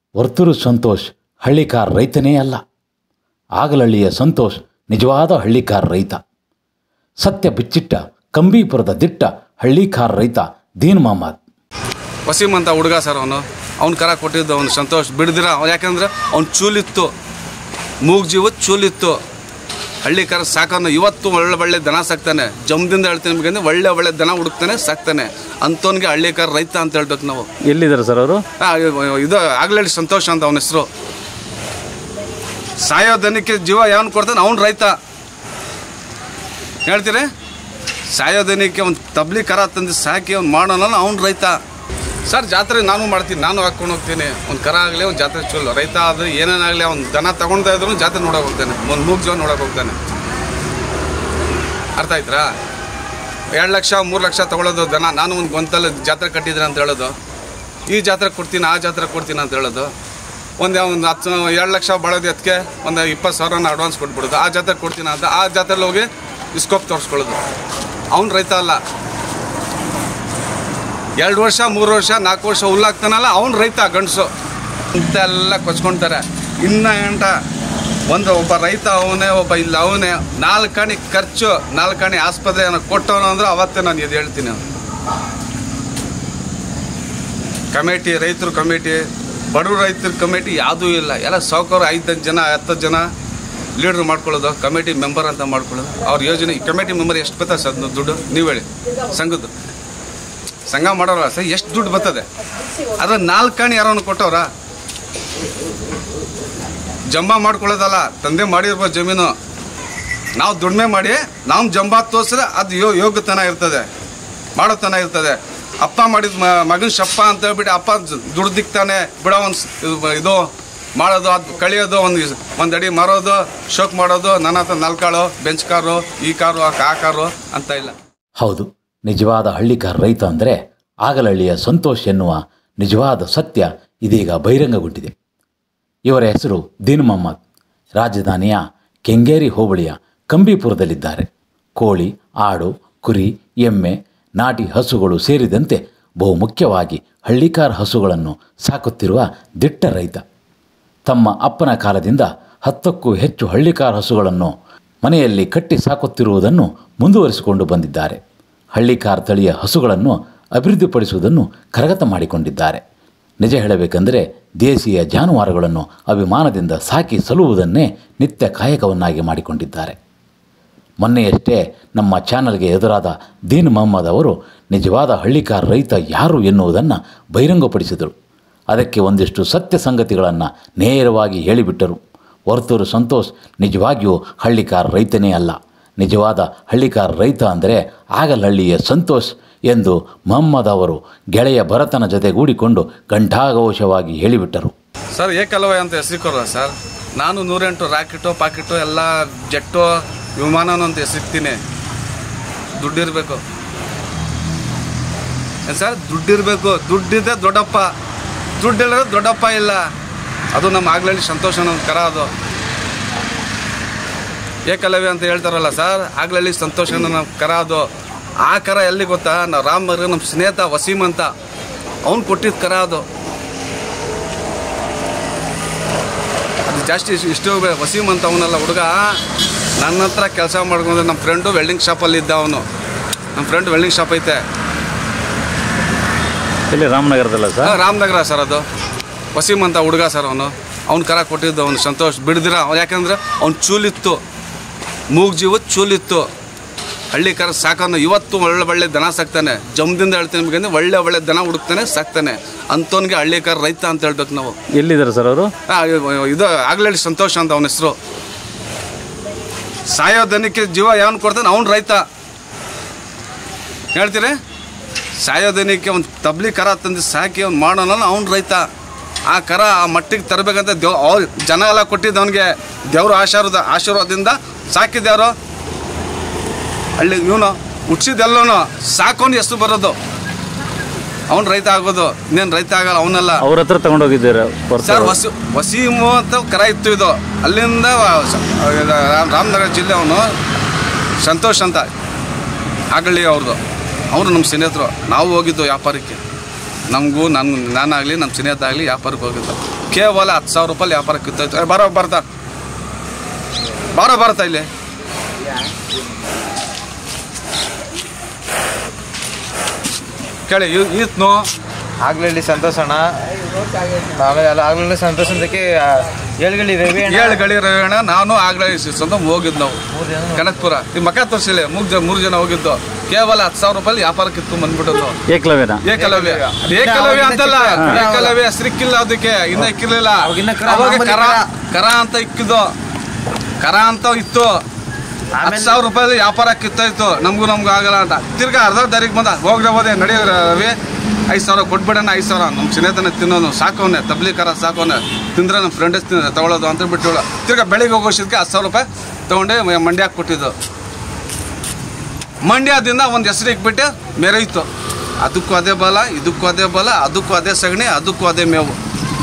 ವರ್ತೂರು ಸಂತೋಷ್ ಹಳ್ಳಿಕಾರ್ ರೈತನೇ ಅಲ್ಲ ಆಗಲಹಳ್ಳಿಯ ಸಂತೋಷ್ ನಿಜವಾದ ಹಳ್ಳಿಕಾರ್ ರೈತ ಸತ್ಯ ಬಿಚ್ಚಿಟ್ಟ ಕಂಬೀಪುರದ ದಿಟ್ಟ ಹಳ್ಳಿಕಾರ್ ರೈತ ದೀನ್ ಮೊಹಮ್ಮದ್ ವಸೀಮ್ ಅಂತ ಹುಡುಗ ಸರ್ ಅವನು ಅವ್ನ ಕರ ಕೊಟ್ಟಿದ್ದು ಅವ್ನು ಸಂತೋಷ್ ಬಿಡ್ದಿರ ಅವ್ನು ಯಾಕಂದ್ರೆ ಅವ್ನು ಚೂಲಿತ್ತು ಮೂಗ್ ಜೀವ ಚೂಲಿತ್ತು ಹಳ್ಳಿ ಕರ ಸಾಕನ್ನು ಇವತ್ತು ಒಳ್ಳೆ ಒಳ್ಳೆ ದನ ಸಾಕ್ತಾನೆ ಜಮ್ದಿಂದ ಹೇಳ್ತೀನಿ ನಿಮಗೆ ಒಳ್ಳೆ ಒಳ್ಳೆ ದನ ಹುಡುಕ್ತಾನೆ ಸಾಕ್ತಾನೆ ಅಂಥವ್ನಿಗೆ ಹಳ್ಳಿ ಕರ ರೈತ ಅಂತ ಹೇಳ್ಬೇಕು ನಾವು ಎಲ್ಲಿದ್ದಾರೆ ಸರ್ ಅವರು ಆ, ಇದು ಆಗ್ಲೇ ಸಂತೋಷ ಅಂತ ಅವನ ಹೆಸರು ಸಾಯೋ ದನಕ್ಕೆ ಜೀವ ಯಾವನ್ ಕೊಡ್ತಾನೆ ಅವ್ನು ರೈತ ಹೇಳ್ತೀರಿ ಸಾಯೋ ದನಕ್ಕೆ ಒಂದು ತಬ್ಲಿ ಕರ ತಂದು ಸಾಕಿ ಅವ್ನು ಮಾಡೋಣ ಅವ್ನು ರೈತ ಸರ್ ಜಾತ್ರೆ ನಾನು ಮಾಡ್ತೀನಿ ನಾನು ಹಾಕ್ಕೊಂಡು ಹೋಗ್ತೀನಿ ಒಂದು ಕರ ಆಗಲಿ ಒಂದು ಜಾತ್ರೆ ಚಲೋ ರೈತ ಆದರೆ ಏನೇನಾಗಲಿ ಅವ್ನು ದನ ತಗೊಳ್ತಾ ಇದ್ರು ಜಾತ್ರೆ ನೋಡೋಕೆ ಹೋಗ್ತಾನೆ ಒಂದು ಮೂರು ಜನ ನೋಡೋಕೆ ಹೋಗ್ತಾನೆ ಅರ್ಥ ಆಯ್ತಾ ಎರಡು ಲಕ್ಷ ಮೂರು ಲಕ್ಷ ತಗೊಳ್ಳೋದು ದನ ನಾನು ಒಂದು ಗೊಂತಲ್ಲಿ ಜಾತ್ರೆ ಕಟ್ಟಿದ್ರೆ ಅಂತ ಹೇಳೋದು ಈ ಜಾತ್ರೆ ಕೊಡ್ತೀನಿ ಆ ಜಾತ್ರೆ ಕೊಡ್ತೀನಿ ಅಂತ ಹೇಳೋದು ಒಂದು ಒಂದು ಹತ್ತು ಎರಡು ಲಕ್ಷ ಬಳೋದು ಅದಕ್ಕೆ ಒಂದು ಇಪ್ಪತ್ತು ಸಾವಿರನ ಅಡ್ವಾನ್ಸ್ ಕೊಟ್ಬಿಡೋದು ಆ ಜಾತ್ರೆ ಕೊಡ್ತೀನಿ ಅಂತ ಆ ಜಾತ್ರೆಲಿ ಹೋಗಿ ಇಸ್ಕೋಪ್ ತೋರಿಸ್ಕೊಳ್ಳೋದು ಅವ್ನು ರೈತ ಅಲ್ಲ ಎರಡು ವರ್ಷ ಮೂರು ವರ್ಷ ನಾಲ್ಕು ವರ್ಷ ಹುಲ್ಲಾಗ್ತಾನಲ್ಲ ಅವ್ನು ರೈತ ಗಂಡಸು ಇಂತೆಲ್ಲ ಕೊಚ್ಕೊಳ್ತಾರೆ ಇನ್ನ ಎಂಟ ಒಂದು ಒಬ್ಬ ರೈತ ಅವನೇ ಒಬ್ಬ ಇಲ್ಲ ಅವನೇ ನಾಲ್ಕಣಿ ಖರ್ಚು ನಾಲ್ಕಣಿ ಆಸ್ಪತ್ರೆ ಏನೋ ಕೊಟ್ಟವನು ಅಂದ್ರೆ ಅವತ್ತೇ ನಾನು ಇದು ಹೇಳ್ತೀನಿ ಕಮಿಟಿ ರೈತರು ಕಮಿಟಿ ಬಡವ್ರ ರೈತರ ಕಮಿಟಿ ಯಾವುದೂ ಇಲ್ಲ ಎಲ್ಲ ಸಾವುಕಾರ ಐದು ಜನ ಹತ್ತು ಜನ ಲೀಡ್ರ್ ಮಾಡ್ಕೊಳ್ಳೋದು ಕಮಿಟಿ ಮೆಂಬರ್ ಅಂತ ಮಾಡ್ಕೊಳ್ಳೋದು ಅವ್ರ ಯೋಜನೆ ಕಮಿಟಿ ಮೆಂಬರ್ ಎಷ್ಟು ಬರ್ತದೆ ಸರ್ ದುಡ್ಡು ನೀವು ಹೇಳಿ ಸಂಘದ್ದು ಸಂಘ ಮಾಡೋರ ಸರ್ ಎಷ್ಟು ದುಡ್ಡು ಬರ್ತದೆ ಅದ್ರ ನಾಲ್ಕು ಕಣಿ ಯಾರನ್ನು ಕೊಟ್ಟವ್ರ ಜಂಬಾ ಮಾಡ್ಕೊಳ್ಳೋದಲ್ಲ ತಂದೆ ಮಾಡಿರ್ಬೋದು ಜಮೀನು ನಾವು ದುಡಿಮೆ ಮಾಡಿ ನಾವು ಜಂಬಾ ತೋರಿಸಿದ್ರೆ ಅದು ಯೋ ಯೋಗ್ಯತನ ಇರ್ತದೆ ಮಾಡೋತನ ಇರ್ತದೆ ಅಪ್ಪ ಮಾಡಿದ ಮಗನ ಶಪ್ಪ ಅಂತ ಹೇಳ್ಬಿಟ್ಟು ಅಪ್ಪ ದುಡ್ಡು ದಿಕ್ತಾನೆ ಬಿಡೋ ಒಂದು ಇದು ಮಾಡೋದು ಅದು ಕಳಿಯೋದು ಒಂದು ಒಂದು ಅಡಿ ಮಾರೋದು ಶೋಕ್ ಮಾಡೋದು ನನ್ನ ಹತ್ರ ನಾಲ್ಕಾಳು ಬೆಂಚ್ ಕಾರು ಈ ಕಾರು ಆ ಆ ಕಾರು ಅಂತ ಇಲ್ಲ ಹೌದು ನಿಜವಾದ ಹಳ್ಳಿಕಾರ್ ರೈತ ಅಂದರೆ ಆಗಲಹಳ್ಳಿಯ ಸಂತೋಷ್ ಎನ್ನುವ ನಿಜವಾದ ಸತ್ಯ ಇದೀಗ ಬಹಿರಂಗಗೊಂಡಿದೆ ಇವರ ಹೆಸರು ದೀನ್ ಮೊಹಮ್ಮದ್ ರಾಜಧಾನಿಯ ಕೆಂಗೇರಿ ಹೋಬಳಿಯ ಕಂಬೀಪುರದಲ್ಲಿದ್ದಾರೆ ಕೋಳಿ ಆಡು ಕುರಿ ಎಮ್ಮೆ ನಾಟಿ ಹಸುಗಳು ಸೇರಿದಂತೆ ಬಹುಮುಖ್ಯವಾಗಿ ಹಳ್ಳಿಕಾರ್ ಹಸುಗಳನ್ನು ಸಾಕುತ್ತಿರುವ ದಿಟ್ಟ ರೈತ ತಮ್ಮ ಅಪ್ಪನ ಕಾಲದಿಂದ ಹತ್ತಕ್ಕೂ ಹೆಚ್ಚು ಹಳ್ಳಿಕಾರ್ ಹಸುಗಳನ್ನು ಮನೆಯಲ್ಲಿ ಕಟ್ಟಿ ಸಾಕುತ್ತಿರುವುದನ್ನು ಮುಂದುವರಿಸಿಕೊಂಡು ಬಂದಿದ್ದಾರೆ ಹಳ್ಳಿಕಾರ್ ತಳಿಯ ಹಸುಗಳನ್ನು ಅಭಿವೃದ್ಧಿಪಡಿಸುವುದನ್ನು ಕರಗತ ಮಾಡಿಕೊಂಡಿದ್ದಾರೆ ನಿಜ ಹೇಳಬೇಕೆಂದರೆ ದೇಶೀಯ ಜಾನುವಾರುಗಳನ್ನು ಅಭಿಮಾನದಿಂದ ಸಾಕಿ ಸಲುವುದನ್ನೇ ನಿತ್ಯ ಕಾಯಕವನ್ನಾಗಿ ಮಾಡಿಕೊಂಡಿದ್ದಾರೆ ಮೊನ್ನೆಯಷ್ಟೇ ನಮ್ಮ ಚಾನಲ್ಗೆ ಎದುರಾದ ದೀನ್ ಮೊಹಮ್ಮದ್ ಅವರು ನಿಜವಾದ ಹಳ್ಳಿಕಾರ್ ರೈತ ಯಾರು ಎನ್ನುವುದನ್ನು ಬಹಿರಂಗಪಡಿಸಿದರು ಅದಕ್ಕೆ ಒಂದಿಷ್ಟು ಸತ್ಯ ಸಂಗತಿಗಳನ್ನು ನೇರವಾಗಿ ಹೇಳಿಬಿಟ್ಟರು ವರ್ತೂರು ಸಂತೋಷ್ ನಿಜವಾಗಿಯೂ ಹಳ್ಳಿಕಾರ್ ರೈತನೇ ಅಲ್ಲ ನಿಜವಾದ ಹಳ್ಳಿಕಾರ್ ರೈತ ಅಂದರೆ ಆಗಲಹಳ್ಳಿಯ ಸಂತೋಷ್ ಎಂದು ಮೊಹಮ್ಮದ್ ಅವರು ಗೆಳೆಯ ಭರತನ ಜೊತೆಗೂಡಿಕೊಂಡು ಘಂಟಾಘೋಷವಾಗಿ ಹೇಳಿಬಿಟ್ಟರು ಸರ್ ಏಕಲವ್ಯ ಅಂತ ಹೆಸರಿಕೊರ ಸರ್ ನಾನು ನೂರೆಂಟು ರಾಕೆಟು ಪಾಕೆಟು ಎಲ್ಲ ಜೆಟ್ಟು ವಿಮಾನನೂ ಅಂತ ಹೆಸರಿಗ್ತೀನಿ ದುಡ್ಡಿರಬೇಕು ಏನ್ ಸರ್ ದುಡ್ಡಿರಬೇಕು ದುಡ್ಡಿದೆ ದೊಡ್ಡಪ್ಪ ದುಡ್ಡಿಲ್ಲದ್ರೆ ದೊಡ್ಡಪ್ಪ ಇಲ್ಲ ಅದು ನಮ್ಮ ಆಗ್ಲಲ್ಲಿ ಸಂತೋಷ ಅನ್ನೋ ಕರ ಅದು ಏಕಲವ್ಯ ಅಂತ ಹೇಳ್ತಾರಲ್ಲ ಸರ್ ಆಗ್ಲಲ್ಲಿ ಸಂತೋಷ ಅನ್ನೋ ನಮ್ಮ ಕರ ಅದು ಆ ಕರ ಎಲ್ಲಿ ಗೊತ್ತಾ ನಾವು ರಾಮ್ ನಮ್ಮ ಸ್ನೇಹಿತ ವಸೀಮ್ ಅಂತ ಅವ್ನು ಕೊಟ್ಟಿದ್ದ ಕರ ಅದು ಅದು ಜಾಸ್ತಿ ಇಷ್ಟ- ಇಷ್ಟು ಬೆ- ವಸೀಮ್ ಅಂತ ಅವನಲ್ಲ ಹುಡುಗ ನನ್ನ ಹತ್ರ ಕೆಲಸ ಮಾಡ್ಕೊಂಡು ನಮ್ಮ ಫ್ರೆಂಡು ವೆಲ್ಡಿಂಗ್ ಶಾಪಲ್ಲಿ ಇದ್ದ ಅವನು ನಮ್ಮ ಫ್ರೆಂಡ್ ವೆಲ್ಡಿಂಗ್ ಶಾಪ್ ಐತೆ ಇಲ್ಲಿ ರಾಮನಗರದಲ್ಲ ಆ, ಸರ್ ರಾಮನಗರ ಸರ್ ಅದು ವಸೀಮ್ ಅಂತ ಹುಡುಗ ಸರ್ ಅವನು ಅವ್ನ ಕರ ಕೊಟ್ಟಿದ್ದು ಅವ್ನು ಸಂತೋಷ್ ಬಿಡ್ದಿರ ಅವ್ನು ಯಾಕಂದ್ರೆ ಅವ್ನು ಚೂಲಿತ್ತು ಮೂಗ್ ಜೀವ ಚೂಲಿತ್ತು ಹಳ್ಳಿ ಕರ ಸಾಕನ್ನು ಇವತ್ತು ಒಳ್ಳೆ ಒಳ್ಳೆ ದನ ಸಾಕ್ತಾನೆ ಜಮ್ದಿಂದ ಹೇಳ್ತೀನಿ ನಿಮಗೆ ಅಂದ್ರೆ ಒಳ್ಳೆ ಒಳ್ಳೆ ದನ ಹುಡುಕ್ತಾನೆ ಸಾಕ್ತಾನೆ ಅಂಥವ್ನಿಗೆ ಹಳ್ಳಿ ಕರ ರೈತ ಅಂತ ಹೇಳ್ಬೇಕು ನಾವು ಎಲ್ಲಿದ್ದಾರೆ ಸರ್ ಅವರು ಆ, ಇದು ಆಗ್ಲೇ ಸಂತೋಷ ಅಂತ ಅವನ ಹೆಸರು ಸಾಯೋ ದನಕ್ಕೆ ಜೀವ ಯಾವನ್ ಕೊಡ್ತಾನೆ ಅವ್ನು ರೈತ ಹೇಳ್ತೀರಿ ಸಾಯೋ ದನಕ್ಕೆ ಒಂದು ತಬ್ಲಿ ಕರ ತಂದು ಸಾಕಿ ಅವ್ನು ಮಾಡೋಣ ಅವ್ನು ರೈತ ಆ ಕರ ಆ ಮಟ್ಟಿಗೆ ತರಬೇಕಂತ ದೇವ್ ಅವ್ರು ಜನ ಎಲ್ಲ ಕೊಟ್ಟಿದ್ದು ಅವನಿಗೆ ದೇವ್ರ ಆಶೀರ್ವಾದ ಆಶೀರ್ವಾದದಿಂದ ಸಾಕಿದ್ಯಾರು ಹಳ್ಳಿ ಇವನು ಹುಟ್ಟಿಸಿದೆಲ್ಲನು ಸಾಕೋನು ಎಷ್ಟು ಬರೋದು ಅವ್ನು ರೈತ ಆಗೋದು ಇನ್ನೇನು ರೈತ ಆಗಲ್ಲ ಅವನೆಲ್ಲ ಅವ್ರ ಹತ್ರ ತಗೊಂಡೋಗಿದ್ದೀರಾ ಸರ್ ವಸಿ ವಸೀಮು ಅಂತ ಕರ ಇತ್ತು ಇದು ಅಲ್ಲಿಂದ ವ- ಸ- ಇದು ರಾಮ್- ರಾಮನಗರ ಜಿಲ್ಲೆ ಅವನು ಸಂತೋಷ್ ಅಂತ ಆಗಲಿ ಅವ್ರದ್ದು ಅವರು ನಮ್ಮ ಸ್ನೇಹಿತರು ನಾವು ಹೋಗಿದ್ದು ವ್ಯಾಪಾರಕ್ಕೆ ನಮಗೂ ನನ್ನ ನಾನಾಗಲಿ ನಮ್ಮ ಸ್ನೇಹಿತ ಆಗಲಿ ವ್ಯಾಪಾರಕ್ಕೆ ಹೋಗಿದ್ದು ಕೇವಲ ಹತ್ತು ಸಾವಿರ ರೂಪಾಯಿ ವ್ಯಾಪಾರ ಕಿತ್ತೋಯ್ತು ಏ, ಬಾರೋ ಬರ್ತಾ ಬಾರೋ ಬರ್ತಾ ಇಲ್ಲಿ ಕೇಳಿ ಈತ್ನು ಆಗ್ಲಳ್ಳಿ ಸಂತೋಷ್ ಅಣ್ಣ ಆಮೇಲೆ ಅಲ್ಲ ಆಗ್ಲಳ್ಳಿ ಸಂತೋಷ್ ಅಂತಕ್ಕೆ ಏಳ್ಗಳಿ ರವಿ ಅಣ್ಣ ಏಳು ಗಳಿ ರವಿಯಣ್ಣ ನಾನು ಆಗ್ಲೇ ಸಂತ ಹೋಗಿದ್ದು ನಾವು ಮೂರ್ ಜನ ಕನಕ್ಪುರ ಈ ಮಕ್ಕ ತೋರಿಸಿಲ್ಲ ಮೂರು ಜನ ಮೂರು ಜನ ಹೋಗಿದ್ದು ಕೇವಲ ಹತ್ತು ಸಾವಿರ ರೂಪಾಯಿ ವ್ಯಾಪಾರ ಕಿತ್ಕೊಂಡ್ ಬಂದ್ಬಿಟ್ಟದ್ದು ಏಕಲವ್ಯನ ಏಕಲವ್ಯ ಏಕಲವ್ಯ ಅಂತಲ್ಲ ಏಕಲವ್ಯ ಹೆಸರಿಕ್ಕಿಲ್ಲ ಅದಕ್ಕೆ ಇನ್ನ ಇಕ್ಕಿರ್ಲಿಲ್ಲ ಅವಾಗಿನ್ನ ಕರ, ಅವಾಗ ಮಾಮೂಲಿ ಕರ ಕರ. ಕರ ಅಂತ ಇಕ್ಕಿದ್ದು ಕರ ಅಂತ ಇತ್ತು ಹತ್ತು ಸಾವಿರ ರೂಪಾಯಿ ವ್ಯಾಪಾರ ಕಿತ್ತಾಯ್ತು ನಮಗೂ ನಮ್ಗೂ ಆಗಲ್ಲ ಅಂತ ತಿರ್ಗಾ ಅರ್ಧ ದಾರಿಗೆ ಬಂದ ಹೋಗ್ರೆ ಹೋದೆ ನಡಿ ರವಿ ಐದು ಸಾವಿರ ಕೊಟ್ಬಿಡೋಣ ಐದು ಸಾವಿರ ನಮ್ಮ ಚಿನ್ನತನ ತಿನ್ನೋನು ಸಾಕೋನೆ ತಬ್ಲಿ ಕರ ಸಾಕೋನೆ ತಿಂದ್ರೆ ನಮ್ಮ ಫ್ರೆಂಡ್ಸ್ ತಿನ್ನ ತಗೊಳ್ಳೋದು ಅಂತ ಬಿಟ್ಟು ತಿರ್ಗಾ ಬೆಳಿಗ್ಗೆ ಹೋಗೋಷ್ಟಕ್ಕೆ ಹತ್ತು ಸಾವಿರ ರೂಪಾಯಿ ತೊಗೊಂಡೆ ಮಂಡ್ಯಕ್ಕೆ ಕೊಟ್ಟಿದ್ದು ಮಂಡ್ಯದಿಂದ ಒಂದು ಹೆಸರು ಇಕ್ಬಿಟ್ಟು ಮೆರೆಯಿತು ಅದಕ್ಕೂ ಅದೇ ಬಲ ಇದಕ್ಕೂ ಅದೇ ಬಲ ಅದಕ್ಕೂ ಅದೇ ಸಗಣಿ ಅದಕ್ಕೂ ಅದೇ ಮೇವು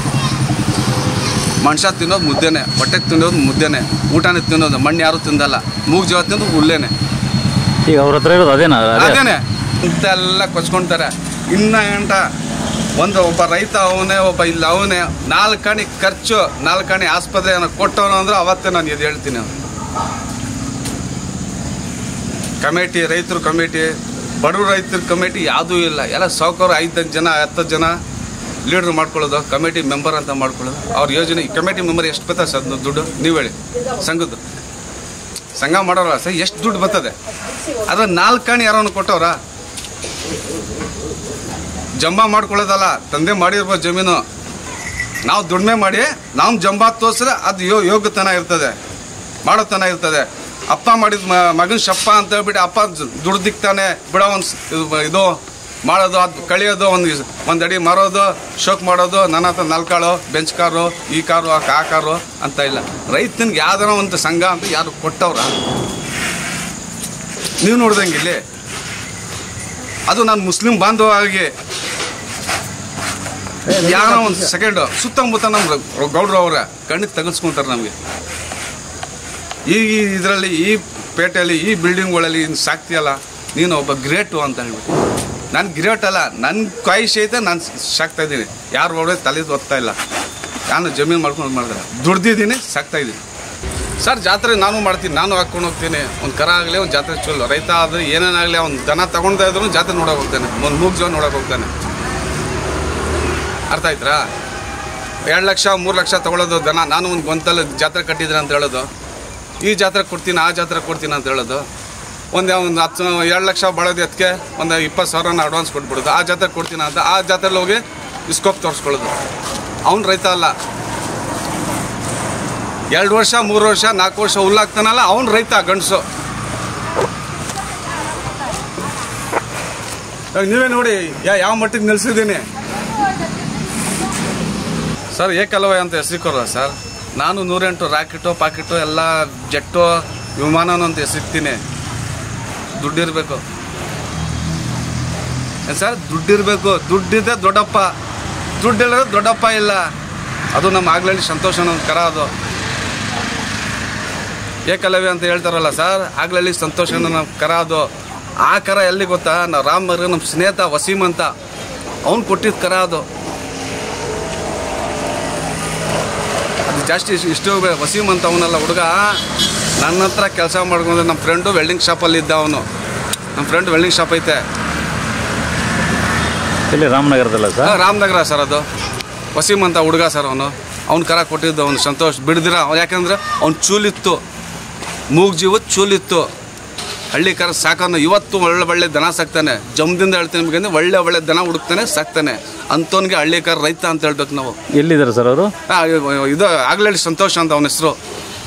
ಮನುಷ್ಯ ತಿನ್ನೋದು ಮುದ್ದೆನೆ ಹೊಟ್ಟೆಗೆ ತಿನ್ನೋದು ಮುದ್ದೆನೆ ಊಟನೇ ತಿನ್ನೋದು ಮಣ್ಣು ಯಾರು ತಿಂದಲ್ಲ ಮೂಗ್ ಜೀವ ತಿಂದು ಹುಲ್ಲೇನೆ ಈಗ ಅವ್ರ ಹತ್ರ ಇರೋದು ಅದೇನಾ ಅದೇ ಅದೇನೆ ಇಂತೆಲ್ಲ ಕೊಚ್ಕೊಂತಾರೆ ಇನ್ನ ಗಂಟ ಒಂದು ಒಬ್ಬ ರೈತ ಅವನೇ ಒಬ್ಬ ಇಲ್ಲ ಅವನೇ ನಾಲ್ಕಣಿ ಖರ್ಚು ನಾಲ್ಕಣಿ ಆಸ್ಪತ್ರೆ ಏನೋ ಕೊಟ್ಟವನು ಅಂದ್ರೆ ಅವತ್ತೇ ನಾನು ಇದು ಹೇಳ್ತೀನಿ ಕಮಿಟಿ ರೈತರು ಕಮಿಟಿ ಬಡವ್ರ ರೈತರ ಕಮಿಟಿ ಯಾವುದೂ ಇಲ್ಲ ಎಲ್ಲ ಸಾವುಕಾರ ಐದು ಜನ ಹತ್ತು ಜನ ಲೀಡ್ರ್ ಮಾಡ್ಕೊಳ್ಳೋದು ಕಮಿಟಿ ಮೆಂಬರ್ ಅಂತ ಮಾಡ್ಕೊಳ್ಳೋದು ಅವ್ರ ಯೋಜನೆ ಕಮಿಟಿ ಮೆಂಬರ್ ಎಷ್ಟು ಬರ್ತದೆ ಸರ್ ದುಡ್ಡು ನೀವು ಹೇಳಿ ಸಂಘದ್ದು ಸಂಘ ಮಾಡೋರ ಸರ್ ಎಷ್ಟು ದುಡ್ಡು ಬರ್ತದೆ ಅದ್ರ ನಾಲ್ಕಣಿ ಯಾರನ್ನು ಕೊಟ್ಟವ್ರ ಜಂಬಾ ಮಾಡ್ಕೊಳ್ಳೋದಲ್ಲ ತಂದೆ ಮಾಡಿರ್ಬೋದು ಜಮೀನು ನಾವು ದುಡಿಮೆ ಮಾಡಿ ನಾವು ಜಂಬಾ ತೋರಿಸ್ರೆ ಅದು ಯೋ ಯೋಗ್ಯತನ ಇರ್ತದೆ ಮಾಡೋತನ ಇರ್ತದೆ ಅಪ್ಪ ಮಾಡಿದ ಮಗನ ಶಪ್ಪ ಅಂತ ಹೇಳ್ಬಿಟ್ಟು ಅಪ್ಪ ದುಡ್ಡು ದಿಕ್ತಾನೆ ಬಿಡೋ ಒಂದು ಇದು ಮಾಡೋದು ಅದು ಕಳಿಯೋದು ಒಂದು ಒಂದು ಅಡಿ ಮಾರೋದು ಶೋಕ್ ಮಾಡೋದು ನನ್ನ ಹತ್ರ ನಾಲ್ಕಾಳು ಬೆಂಚ್ ಕಾರು ಈ ಕಾರು ಆ ಆ ಕಾರು ಅಂತ ಇಲ್ಲ ರೈತನಿಗೆ ಯಾವ್ದಾರ ಒಂದು ಸಂಘ ಅಂತ ಯಾರು ಕೊಟ್ಟವ್ರ ನೀವು ನೋಡ್ದಂಗೆ ಇಲ್ಲಿ ಅದು ನಾನು ಮುಸ್ಲಿಂ ಬಾಂಧವಾಗಿ ಯಾರೋ ಒಂದು ಸೆಕೆಂಡ್ ಸುತ್ತಮುತ್ತ ನಮ್ಮ ಗೌಡ್ರು ಅವ್ರ ಕಣ್ಣಿಗೆ ತಗಲ್ಸ್ಕೊಂತಾರೆ ನಮಗೆ ಈ ಇದರಲ್ಲಿ ಈ ಪೇಟೆಯಲ್ಲಿ ಈ ಬಿಲ್ಡಿಂಗ್ಗಳಲ್ಲಿ ಇನ್ನು ಸಾಕ್ತಿಯಲ್ಲ ನೀನು ಒಬ್ಬ ಗ್ರೇಟು ಅಂತ ಹೇಳ್ಬಿಟ್ಟು ನಾನು ಗ್ರೇಟ್ ಅಲ್ಲ ನನ್ನ ಕಾಯಿ ಐತೆ ನಾನು ಸಾಕ್ತಾ ಇದ್ದೀನಿ ಯಾರು ಒಳಗೆ ತಲೆ ಒತ್ತಾ ಇಲ್ಲ ನಾನು ಜಮೀನು ಮಾಡ್ಕೊಂಡು ಮಾಡಿದ್ರೆ ದುಡ್ದಿದ್ದೀನಿ ಸಾಕ್ತಾ ಇದ್ದೀನಿ ಸರ್ ಜಾತ್ರೆ ನಾನು ಮಾಡ್ತೀನಿ ನಾನು ಹಾಕ್ಕೊಂಡು ಹೋಗ್ತೀನಿ ಒಂದು ಕರ ಆಗಲಿ ಒಂದು ಜಾತ್ರೆ ಚಲೋ ರೈತ ಆದರೆ ಏನೇನಾಗಲಿ ಅವ್ನು ದನ ತಗೊಂಡ್ತಾ ಇದ್ರು ಜಾತ್ರೆ ನೋಡೋಕೆ ಹೋಗ್ತಾನೆ ಒಂದು ಮೂಗ್ ಜೀವ ನೋಡೋಕೆ ಹೋಗ್ತಾನೆ ಅರ್ಥ ಆಯ್ತಾ ಎರಡು ಲಕ್ಷ ಮೂರು ಲಕ್ಷ ತಗೊಳ್ಳೋದು ದನ ನಾನು ಒಂದು ಗೊಂತಲ್ಲಿ ಜಾತ್ರೆ ಕಟ್ಟಿದ್ರೆ ಅಂತ ಹೇಳೋದು ಈ ಜಾತ್ರೆ ಕೊಡ್ತೀನಿ ಆ ಜಾತ್ರೆ ಕೊಡ್ತೀನಿ ಅಂತ ಹೇಳೋದು ಒಂದು ಒಂದು ಹತ್ತು ಎರಡು ಲಕ್ಷ ಬಳೋದು ಎತ್ಕೆ ಒಂದು ಇಪ್ಪತ್ತು ಸಾವಿರನ ಅಡ್ವಾನ್ಸ್ ಕೊಟ್ಬಿಡೋದು ಆ ಜಾತ್ರೆ ಕೊಡ್ತೀನಿ ಅಂತ ಆ ಜಾತ್ರೆಲಿ ಹೋಗಿ ಇಸ್ಕೋಪ್ ತೋರಿಸ್ಕೊಳ್ಳೋದು ಅವ್ನು ರೈತ ಅಲ್ಲ ಎರಡು ವರ್ಷ ಮೂರು ವರ್ಷ ನಾಲ್ಕು ವರ್ಷ ಹುಲ್ಲಾಗ್ತಾನಲ್ಲ ಅವ್ನು ರೈತ ಗಂಡಸು ನೀವೇ ನೋಡಿ ಯಾ ಯಾವ ಮಟ್ಟಿಗೆ ನಿಲ್ಸಿದ್ದೀನಿ ಸರ್ ಏಕಲವ್ಯ ಅಂತ ಹೆಸರಿಕೋರ ಸರ್ ನಾನು ನೂರೆಂಟು ರಾಕೆಟು ಪಾಕೆಟು ಎಲ್ಲ ಜೆಟ್ಟು ವಿಮಾನನೂ ಅಂತ ಹೆಸರಿಕ್ತೀನಿ ದುಡ್ಡಿರಬೇಕು ಸರ್ ದುಡ್ಡಿರಬೇಕು ದುಡ್ಡಿದೆ ದೊಡ್ಡಪ್ಪ ದುಡ್ಡಿಲ್ಲದೆ ದೊಡ್ಡಪ್ಪ ಇಲ್ಲ ಅದು ನಮ್ಮ ಆಗ್ಲಲ್ಲಿ ಸಂತೋಷ ನನ್ನ ಕರ ಅದು ಏಕಲವ್ಯ ಅಂತ ಹೇಳ್ತಾರಲ್ಲ ಸರ್ ಆಗ್ಲಲ್ಲಿ ಸಂತೋಷ ನಮ್ಮ ಕರ ಅದು ಆ ಕರ ಎಲ್ಲಿ ಗೊತ್ತಾ ನಾವು ರಾಮರ್ ನಮ್ಮ ಸ್ನೇಹಿತ ವಸೀಮ್ ಅಂತ ಅವ್ನು ಕೊಟ್ಟಿದ್ದ ಕರ ಅದು ಅದು ಜಾಸ್ತಿ ಇಷ್ಟ- ಇಷ್ಟು ಬೇ- ವಸೀಮ್ ಅಂತ ಅವನಲ್ಲ ಹುಡುಗ ನನ್ನ ಹತ್ರ ಕೆಲಸ ಮಾಡ್ಕೊಂಡು ನಮ್ಮ ಫ್ರೆಂಡು ವೆಲ್ಡಿಂಗ್ ಶಾಪಲ್ಲಿ ಇದ್ದ ಅವನು ನಮ್ಮ ಫ್ರೆಂಡ್ ವೆಲ್ಡಿಂಗ್ ಶಾಪ್ ಐತೆ ಇಲ್ಲಿ ರಾಮನಗರದಲ್ಲ ಆ, ಸರ್ ರಾಮನಗರ ಸರ್ ಅದು ವಸೀಮ್ ಅಂತ ಹುಡುಗ ಸರ್ ಅವನು ಅವ್ನ ಕರ ಕೊಟ್ಟಿದ್ದು ಅವನು ಸಂತೋಷ್ ಬಿಡ್ದಿರ ಅವ್ನು ಯಾಕಂದ್ರೆ ಅವ್ನು ಚೂಲಿತ್ತು ಮೂಗ್ ಜೀವ ಚೂಲಿತ್ತು ಹಳ್ಳಿ ಕರ ಸಾಕೋನು ಇವತ್ತು ಒಳ್ಳೆ ಒಳ್ಳೆ ದನ ಸಾಕ್ತಾನೆ ಜಮ್ದಿಂದ ಹೇಳ್ತೀನಿ ನಿಮಗೆ ಒಳ್ಳೆ ಒಳ್ಳೆ ದನ ಹುಡುಕ್ತಾನೆ ಸಾಕ್ತಾನೆ ಅಂಥವ್ನಿಗೆ ಹಳ್ಳಿ ಕರ ರೈತ ಅಂತ ಹೇಳ್ಬೇಕು ನಾವು ಎಲ್ಲಿದ್ದಾರೆ ಸರ್ ಅವರು ಆ, ಇದು ಆಗ್ಲೇ ಸಂತೋಷ ಅಂತ ಅವನ ಹೆಸರು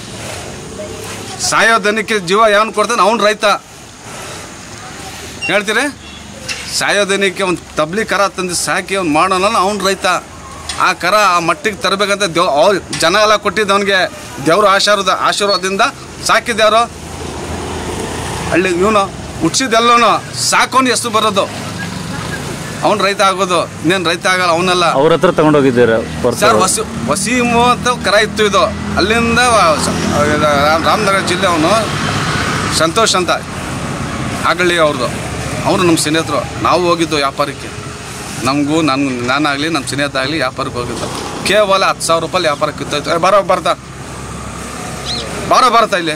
ಸಾಯೋ ದನಕ್ಕೆ ಜೀವ ಯಾವನು ಕೊಡ್ತಾನೆ ಅವ್ನು ರೈತ ಹೇಳ್ತೀರಿ ಸಾಯೋ ದನಕ್ಕೆ ಒಂದು ತಬ್ಲಿ ಕರ ತಂದು ಸಾಕಿ ಅವ್ನು ಮಾಡೋನಲ್ಲ ಅವ್ನು ರೈತ ಆ ಕರ ಆ ಮಟ್ಟಿಗೆ ತರಬೇಕಂತ ದೇವ್ ಅವ್ರು ಜನ ಎಲ್ಲ ಕೊಟ್ಟಿದ್ದು ಅವನಿಗೆ ದೇವ್ರ ಆಶೀರ್ವಾದ ಆಶೀರ್ವಾದದಿಂದ ಸಾಕಿದ್ಯಾರು ಹಳ್ಳಿ ಇವನು ಹುಟ್ಟಿಸಿದೆಲ್ಲವನು ಸಾಕೋನು ಎಷ್ಟು ಬರೋದು ಅವ್ನು ರೈತ ಆಗೋದು ಇನ್ನೇನು ರೈತ ಆಗಲ್ಲ ಅವನಲ್ಲ ಅವ್ರ ಹತ್ರ ತಗೊಂಡೋಗಿದ್ದೀರಾ ಸರ್ ವಸಿ ವಸೀಮು ಅಂತ ಕರ ಇತ್ತು ಇದು ಅಲ್ಲಿಂದ ವ- ಸ- ರಾಮ್- ರಾಮನಗರ ಜಿಲ್ಲೆ ಅವನು ಸಂತೋಷ್ ಅಂತ ಆಗಲಿ ಅವ್ರದ್ದು ಅವರು ನಮ್ಮ ಸ್ನೇಹಿತರು ನಾವು ಹೋಗಿದ್ದು ವ್ಯಾಪಾರಕ್ಕೆ ನಮಗೂ ನನ್ನ ನಾನಾಗಲಿ ನಮ್ಮ ಸ್ನೇಹಿತ ಆಗಲಿ ವ್ಯಾಪಾರಕ್ಕೆ ಹೋಗಿದ್ದು ಕೇವಲ ಹತ್ತು ಸಾವಿರ ರೂಪಾಯಿ ವ್ಯಾಪಾರ ಕಿತ್ತೋಯ್ತು ಏ, ಬರೋ ಬರ್ತಾ ಬಾರೋ ಬರ್ತಾ ಇಲ್ಲಿ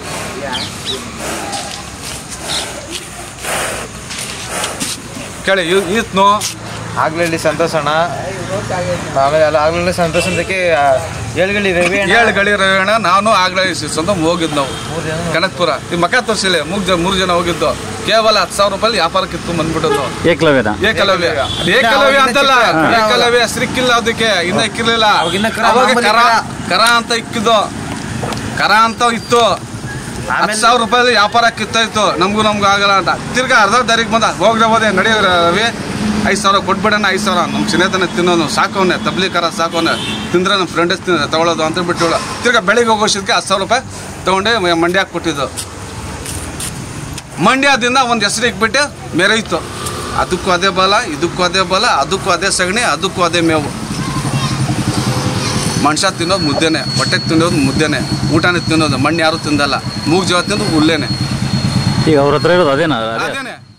ಕೇಳಿ ಈತ್ನು ಆಗ್ಲಳ್ಳಿ ಸಂತೋಷ್ ಅಣ್ಣ ಆಮೇಲೆ ಅಲ್ಲಿ ಆಗ್ಲಳ್ಳಿ ಸಂತೋಷ್ ಅಂತಕ್ಕೆ ಏಳ್ಗಳಿ ರವಿ ಅಣ್ಣ ಏಳು ಗಳಿ ರವಿಯಣ್ಣ ನಾನು ಆಗ್ಲೇ ಸ್ವಂತ ಹೋಗಿದ್ದು ನಾವು ಮೂರು ಜನ ಕನಕಪುರ ಈ ಮಕ ತೋರಿಸಿಲ್ಲ ಮೂರು ಜನ ಮೂರು ಜನ ಹೋಗಿದ್ದು ಕೇವಲ ಹತ್ತು ಸಾವಿರ ರೂಪಾಯಿ ವ್ಯಾಪಾರ ಕಿತ್ಕೊಂಡ್ ಬಂದ್ಬಿಟ್ಟದ್ದು ಏಕಲವ್ಯನ ಏಕಲವ್ಯ ಏಕಲವ್ಯ ಅಂತಲ್ಲ ಏಕಲವ್ಯ ಹೆಸರಿಕ್ಕಿಲ್ಲ ಅದಕ್ಕೆ ಇನ್ನ ಇಕ್ಕಿರ್ಲಿಲ್ಲ ಅವಾಗಿನ್ನ ಕರ, ಅವಾಗ ಮಾಮೂಲಿ ಕರ ಕರ. ಕರ ಅಂತ ಇಕ್ಕಿದ್ದು ಕರ ಅಂತ ಇತ್ತು ಹತ್ತು ಸಾವಿರ ರೂಪಾಯಿ ವ್ಯಾಪಾರ ಕಿತ್ತಾಯ್ತು ನಮಗೂ ನಮ್ಗೂ ಆಗಲ್ಲ ಅಂತ ತಿರ್ಗಾ ಅರ್ಧ ದಾರಿಗೆ ಬಂದ ಹೋಗ್ರೆ ಹೋದೆ ನಡೆಯ ರವಿ ಐದು ಸಾವಿರ ಕೊಟ್ಬಿಡೋಣ ಐದು ಸಾವಿರ ನಮ್ಮ ಚಿನ್ನತನ ತಿನ್ನೋನು ಸಾಕೋನೆ ತಬ್ಲಿ ಕರ ಸಾಕೋನೆ ತಿಂದ್ರೆ ನಮ್ಮ ಫ್ರೆಂಡಸ್ ತಿಂದ್ರೆ ತಗೊಳ್ಳೋದು ಅಂತ ಬಿಟ್ಟು ಹೇಳೋ ತಿರ್ಗಾ ಬೆಳಿಗ್ಗೆ ಹೋಗೋಷ್ಟಕ್ಕೆ ಹತ್ತು ಸಾವಿರ ರೂಪಾಯಿ ತೊಗೊಂಡೆ ಮಂಡ್ಯಕ್ಕೆ ಕೊಟ್ಟಿದ್ದು ಮಂಡ್ಯದಿಂದ ಒಂದು ಹೆಸರು ಇಕ್ಬಿಟ್ಟು ಮೆರೆಯಿತು ಅದಕ್ಕೂ ಅದೇ ಬಲ ಇದಕ್ಕೂ ಅದೇ ಬಲ ಅದಕ್ಕೂ ಅದೇ ಸಗಣಿ ಅದಕ್ಕೂ ಅದೇ ಮೇವು ಮನುಷ್ಯ ತಿನ್ನೋದು ಮುದ್ದೆನೆ ಹೊಟ್ಟೆಗೆ ತಿನ್ನೋದು ಮುದ್ದೆನೆ ಊಟನೇ ತಿನ್ನೋದು ಮಣ್ಣು ಯಾರು ತಿಂದಲ್ಲ ಮೂಗು ಜೀವ ತಿಂದು ಹುಲ್ಲೇನೆ ಈಗ ಅವ್ರ ಹತ್ರ ಇರೋದು ಅದೇನಾ ಅದೇ ಅದೇನೆ